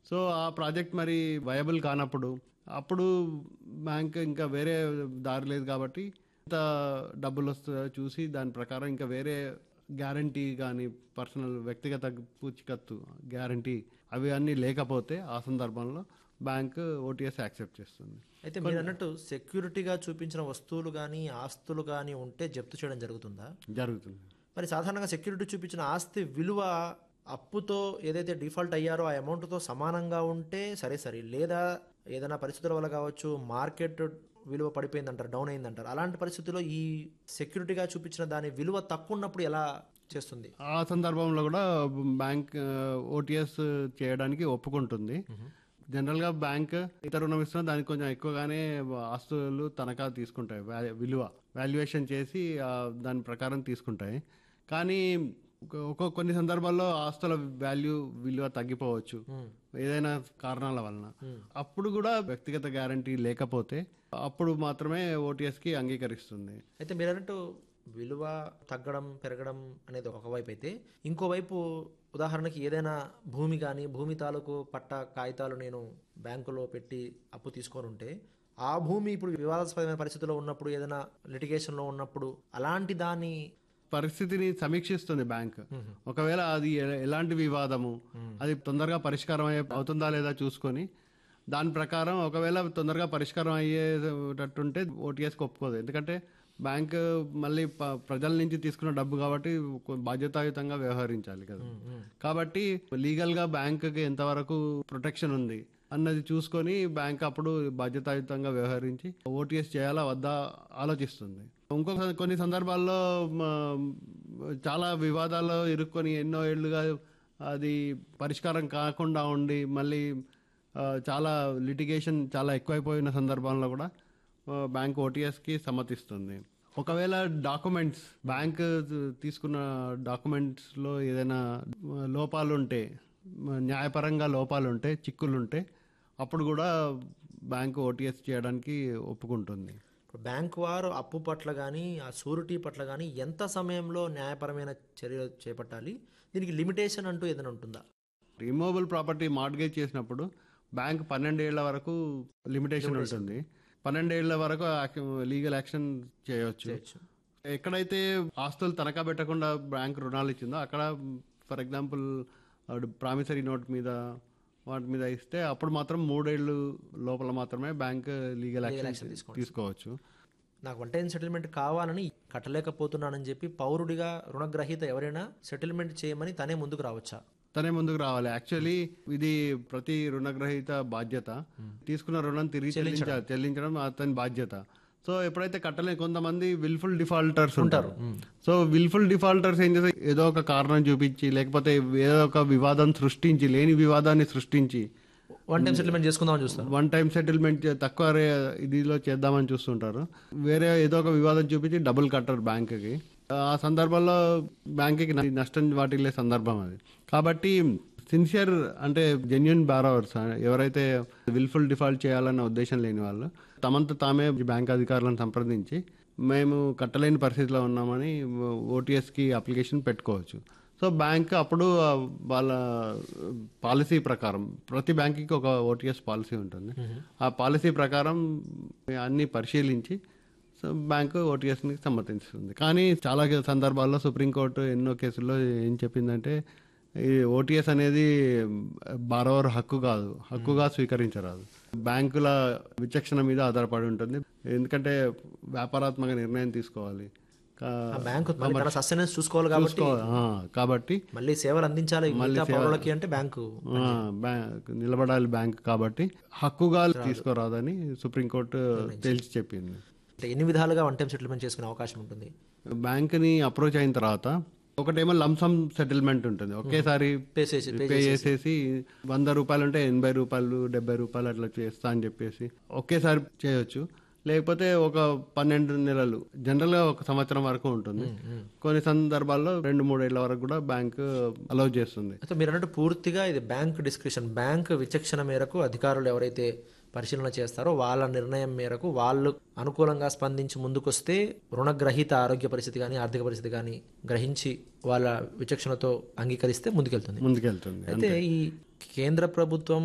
So ఆ project మరి viable కానప్పుడు అప్పుడు బ్యాంక్ ఇంకా వేరే దారి లేదు కాబట్టి ఎంత డబ్బులు వస్తుందో చూసి దాని ప్రకారం ఇంకా వేరే గ్యారంటీ కానీ పర్సనల్ వ్యక్తిగత పూచికత్తు గ్యారంటీ అవి అన్నీ లేకపోతే ఆ సందర్భంలో బ్యాంక్ ఓటీఎస్ యాక్సెప్ట్ చేస్తుంది అయితే మీరు అన్నట్టు సెక్యూరిటీగా చూపించిన వస్తువులు కానీ ఆస్తులు కానీ ఉంటే జప్తు చేయడం జరుగుతుందా జరుగుతుంది మరి సాధారణంగా సెక్యూరిటీ చూపించిన ఆస్తి విలువ అప్పుతో ఏదైతే డిఫాల్ట్ అయ్యారో ఆ అమౌంట్తో సమానంగా ఉంటే సరే సరే లేదా ఏదైనా పరిస్థితుల వల్ల కావచ్చు మార్కెట్ విలువ పడిపోయిందంటారు డౌన్ అయిందంటారు అలాంటి పరిస్థితుల్లో ఈ సెక్యూరిటీగా చూపించిన దాని విలువ తక్కువ ఉన్నప్పుడు ఎలా చేస్తుంది ఆ సందర్భంలో కూడా బ్యాంక్ ఓటీఎస్ చేయడానికి ఒప్పుకుంటుంది జనరల్గా బ్యాంక్ ఇతర రుణం ఇస్తున్నా దానికి కొంచెం ఎక్కువగానే ఆస్తులు తనఖా తీసుకుంటాయి వ్యా- విలువ వాల్యుయేషన్ చేసి ఆ, దాని ప్రకారం తీసుకుంటాయి కానీ ఒక- ఒక కొన్ని సందర్భాల్లో ఆస్తుల వాల్యూ విలువ తగ్గిపోవచ్చు ఏదైనా కారణాల వలన అప్పుడు కూడా వ్యక్తిగత గ్యారంటీ లేకపోతే అప్పుడు మాత్రమే ఓటీఎస్కి అంగీకరిస్తుంది అయితే మీరు అన్నట్టు విలువ తగ్గడం పెరగడం అనేది ఒకవైపు అయితే ఇంకోవైపు ఉదాహరణకి ఏదైనా భూమి కానీ భూమి తాలూకు పట్ట కాగితాలు నేను బ్యాంకులో పెట్టి అప్పు తీసుకొని ఉంటే ఆ భూమి ఇప్పుడు వివాదాస్పదమైన పరిస్థితిలో ఉన్నప్పుడు ఏదైనా లిటిగేషన్లో ఉన్నప్పుడు అలాంటి దాన్ని పరిస్థితిని సమీక్షిస్తుంది బ్యాంక్ ఒకవేళ అది ఎ- ఎలాంటి వివాదము అది తొందరగా పరిష్కారం అయ్యే అవుతుందా లేదా చూసుకొని దాని ప్రకారం ఒకవేళ తొందరగా పరిష్కారం అయ్యేటట్టుంటే ఓటీఎస్కి ఒప్పుకోదు ఎందుకంటే బ్యాంక్ మళ్ళీ ప- ప్రజల నుంచి తీసుకున్న డబ్బు కాబట్టి కొ- బాధ్యతాయుతంగా వ్యవహరించాలి కదా కాబట్టి లీగల్గా బ్యాంక్కి ఎంతవరకు ప్రొటెక్షన్ ఉంది అన్నది చూసుకొని బ్యాంక్ అప్పుడు బాధ్యతాయుతంగా వ్యవహరించి ఓటీఎస్ చేయాలా వద్దా ఆలోచిస్తుంది ఇంకొక కొన్ని సందర్భాల్లో మ, చాలా వివాదాల్లో ఇరుక్కొని ఎన్నో ఏళ్ళుగా అది పరిష్కారం కాకుండా ఉండి మళ్ళీ ఆ, చాలా లిటిగేషన్ చాలా ఎక్కువైపోయిన సందర్భంలో కూడా ఆ, బ్యాంక్ ఓటీఎస్కి సమ్మతిస్తుంది ఒకవేళ డాక్యుమెంట్స్ బ్యాంక్ తీసుకున్న డాక్యుమెంట్స్లో ఏదైనా లోపాలు ఉంటే న్యాయపరంగా లోపాలు ఉంటే చిక్కులు ఉంటే అప్పుడు కూడా బ్యాంక్ ఓటీఎస్ చేయడానికి ఒప్పుకుంటుంది ఇప్పుడు బ్యాంకు వారు అప్పు పట్ల కానీ ఆ సూరిటీ పట్ల కానీ ఎంత సమయంలో న్యాయపరమైన చర్యలు చేపట్టాలి దీనికి లిమిటేషన్ అంటూ ఏదైనా ఉంటుందా రిమూవబుల్ ప్రాపర్టీ మార్గేజ్ చేసినప్పుడు బ్యాంక్ పన్నెండేళ్ల వరకు లిమిటేషన్ ఉంటుంది పన్నెండేళ్ల వరకు లీగల్ యాక్షన్ చేయవచ్చు చేయొచ్చు ఎక్కడైతే ఆస్తులు తనఖా పెట్టకుండా బ్యాంక్ రుణాలు ఇచ్చిందో అక్కడ ఫర్ ఎగ్జాంపుల్ ప్రామిసరీ నోట్ మీద వాటి మీద ఇస్తే అప్పుడు మాత్రం మూడేళ్ళు లోపల మాత్రమే బ్యాంక్ లీగల్ యాక్షన్ తీసుకోవచ్చు నాకు వన్ టైం సెటిల్మెంట్ కావాలని కట్టలేకపోతున్నానని చెప్పి పౌరుడిగా రుణగ్రహీత ఎవరైనా సెటిల్మెంట్ చేయమని తనే ముందుకు రావచ్చా తనే ముందుకు రావాలి యాక్చువల్లీ ఇది ప్రతి రుణగ్రహీత బాధ్యత తీసుకున్న రుణం తిరిగి చెల్లించాలి చెల్లించడం అతని బాధ్యత సో ఎప్పుడైతే కట్టలేని కొంతమంది విల్ఫుల్ డిఫాల్టర్స్ ఉంటారు సో విల్ఫుల్ డిఫాల్టర్స్ ఏం చేస్తారు ఏదో ఒక కారణం చూపించి లేకపోతే ఏదో ఒక వివాదం సృష్టించి లేని వివాదాన్ని సృష్టించి వన్ టైం సెటిల్మెంట్ చేసుకుందామని చూస్తారు వన్ టైం సెటిల్మెంట్ తక్కువ రే- ఇదిలో చేద్దామని చూస్తుంటారు వేరే ఏదో ఒక వివాదం చూపించి డబుల్ కట్టరు బ్యాంకుకి ఆ సందర్భంలో బ్యాంకుకి న- నష్టం వాటిల్లే సందర్భం అది కాబట్టి సిన్సియర్ అంటే జెన్యున్ బారోవర్స్ ఎవరైతే విల్ఫుల్ డిఫాల్ట్ చేయాలన్న ఉద్దేశం లేని వాళ్ళు తమంత తామే బ్యాంక్ అధికారులను సంప్రదించి మేము కట్టలేని పరిస్థితిలో ఉన్నామని ఓటీఎస్కి అప్లికేషన్ పెట్టుకోవచ్చు సో బ్యాంక్ అప్పుడు ఆ, వాళ్ళ పాలసీ ప్రకారం ప్రతి బ్యాంకుకి ఒక ఓటీఎస్ పాలసీ ఉంటుంది ఆ పాలసీ ప్రకారం అన్ని పరిశీలించి సో బ్యాంకు ఓటీఎస్ని సమ్మతిస్తుంది కానీ చాలా సందర్భాల్లో సుప్రీంకోర్టు ఎన్నో కేసుల్లో ఏం చెప్పిందంటే ఈ ఓటీఎస్ అనేది బారోవర్ హక్కు కాదు హక్కుగా స్వీకరించరాదు బ్యాంకుల విచక్షణ మీద ఆధారపడి ఉంటుంది ఎందుకంటే వ్యాపారాత్మక నిర్ణయం తీసుకోవాలి కా- ఆ బ్యాంకు మళ్ళీ తన సస్టెనెన్స్ చూసుకోవాలి కాబట్టి చూసుకోవాలి. ఆ, కాబట్టి మళ్ళీ సేవలు అందించాలి మిగతా పౌరులకి అంటే బ్యాంకు ఆ, బ్యాంక్ నిలబడాలి బ్యాంక్ కాబట్టి హక్కుగా తీసుకోరాదని సుప్రీంకోర్టు తేల్చి చెప్పింది అంటే ఎన్ని విధాలుగా వన్ టైం సెటిల్మెంట్ చేసుకునే అవకాశం ఉంటుంది బ్యాంక్ని అప్రోచ్ అయిన తర్వాత ఒకటేమో లంసమ్ సెటిల్మెంట్ ఉంటుంది ఒకేసారి పే చేసి పే చేసేసి వంద రూపాయలు ఉంటే ఎనభై రూపాయలు డెబ్బై రూపాయలు అట్లా చేస్తా అని చెప్పేసి ఒకేసారి చేయొచ్చు లేకపోతే ఒక పన్నెండు నెలలు జనరల్గా ఒక సంవత్సరం వరకు ఉంటుంది కొన్ని సందర్భాల్లో రెండు మూడేళ్ల వరకు కూడా బ్యాంక్ అలౌ చేస్తుంది అయితే మీరు అన్నట్టు పూర్తిగా ఇది బ్యాంక్ డిస్క్రిప్షన్ బ్యాంక్ విచక్షణ మేరకు అధికారులు ఎవరైతే పరిశీలన చేస్తారో వాళ్ళ నిర్ణయం మేరకు వాళ్ళు అనుకూలంగా స్పందించి ముందుకొస్తే రుణగ్రహీత ఆరోగ్య పరిస్థితి కానీ ఆర్థిక పరిస్థితి కానీ గ్రహించి వాళ్ళ విచక్షణతో అంగీకరిస్తే ముందుకెళ్తుంది ముందుకెళ్తుంది అయితే ఈ కేంద్ర ప్రభుత్వం